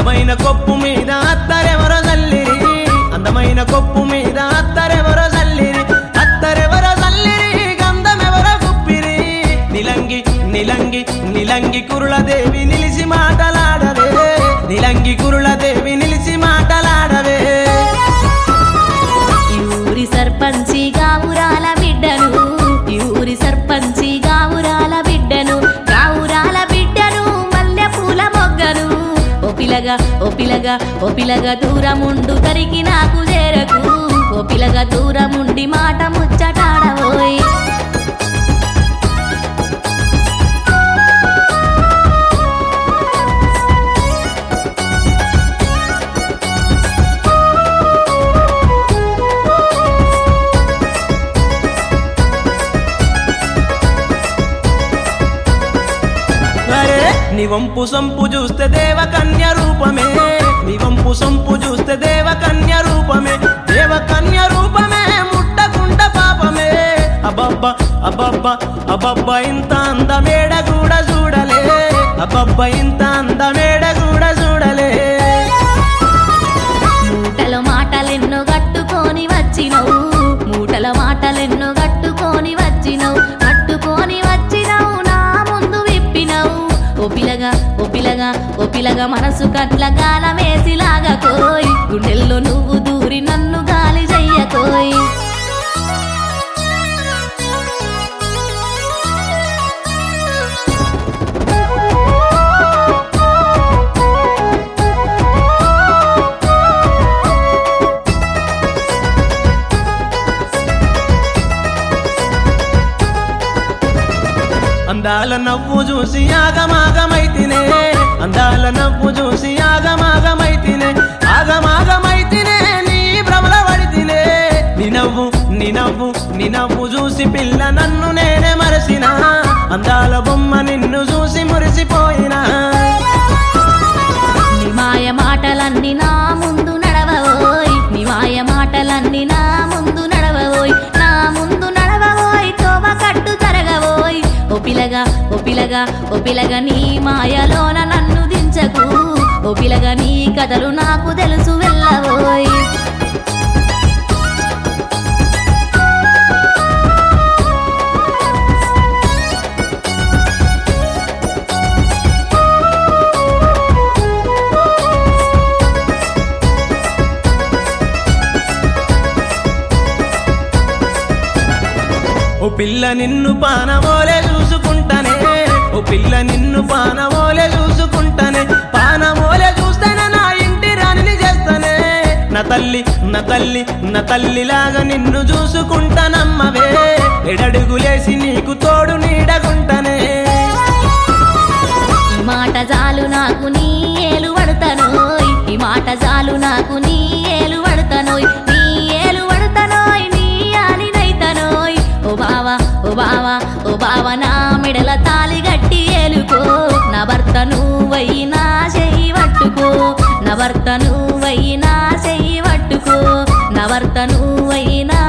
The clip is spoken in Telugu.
అందమైన కొప్పు మీద అత్తరెవరో చల్లిరి అందమైన కొప్పు మీద అత్తరెవరో చల్లిరి అత్తరెవరో చల్లిరి గంధమెవరో గుప్పిరి నిలంగి నిలంగి నిలంగి కురులదేవి నిలిచి మాటలాడవే నిలంగి కురులదేవి నిలిచి మాటలాడవే ఈ ఊరి సర్పంచి గావురాల బిడ్డను ఈ ఊరి సర్పంచి గావురాల బిడ్డను గావురాల బిడ్డను మల్లె పూల మొగ్గను ఓ పిలగా ఓ పిలగా ఓ పిలగా దూరముండు తరికి నాకు చేరకు ఓ పిలగా దూరముండి మాట ముచ్చటాడవోయ్ అరే నీ వంపు సొంపు చూస్తే దేవకన్య రూపమే నీ వంపు సొంపు చూస్తే దేవకన్య రూపమే దేవకన్య రూపమే ముట్టకుండ పాపమే అబ్బబ్బ అబ్బబ్బ అబ్బబ్బ ఇంత అందమేడ కూడా చూడలే అబ్బబ్బ ఇంత అందమేడ కూడా చూడలే మూటల మాటలెన్నో గట్టుకొని వచ్చినవు మూటల మాటలెన్నో గట్టుకొని వచ్చినవు కట్టుకొని వచ్చినవు నా ముందు విప్పినవు ఓ పిలగా ఓ పిలగా ఓ పిలగా మనసు కట్ల గాలమేసిలాగా కోయ్ గుండెల్లో నువ్వు దూరి నన్ను గాలి చెయ్యకోయ్ అందాల నవ్వు చూసి ఆగమాగమైతినే అందాల నవ్వు చూసి ఆగమాగమైతినే ఆగమాగమైతినే నీ భ్రమల పడితినే నీ నవ్వు నీ నవ్వు నీ నవ్వు చూసి పిల్ల నన్ను నేనే మరసిన అందాల బొమ్మ నిన్ను చూసి మురిసిపోయినా నీ మాయ మాటలన్నీ నా ముందు నడవోయ్ నీ మాయ మాటలన్నీ నా ముందు నడవోయ్ నా ముందు నడవోయ్ తోవ కట్టు తరగవోయ్ ఓ పిలగా ఓ పిలగా ఓ పిలగా నీ మాయలోన నన్ను దించకు ఓ పిలగా నీ కథలు నాకు తెలుసు వెళ్ళవోయ్ ఓ పిల్ల నిన్ను పానమోలే చూసుకుంటానే ఓ పిల్ల నిన్ను పానమోలే చూసుకుంటానే పానమోలే చూస్తానే నా ఇంటి రాణిని చేస్తానే నా తల్లి నా తల్లి నా తల్లిలాగా నిన్ను చూసుకుంటానమ్మవే ఎడడుగులేసి నీకు తోడు నీడగుంటనే ఈ మాట చాలు నాకు నీ ఏలు పడతనోయ్ ఈ మాట చాలు నాకు నీ ఏలు పడతనోయ్ నీ ఏలు పడతనోయ్ నీ ఆలినైతనోయ్ ఓ బావా ఓ బావా ఓ బావా నా మెడల తాలి గట్టి ఏలుకో నా భర్త నువ్వై నా చెయ్యి పట్టుకో నా భర్త నువ్వై నా చెయ్యి పట్టుకో నా భర్త నువ్వై నా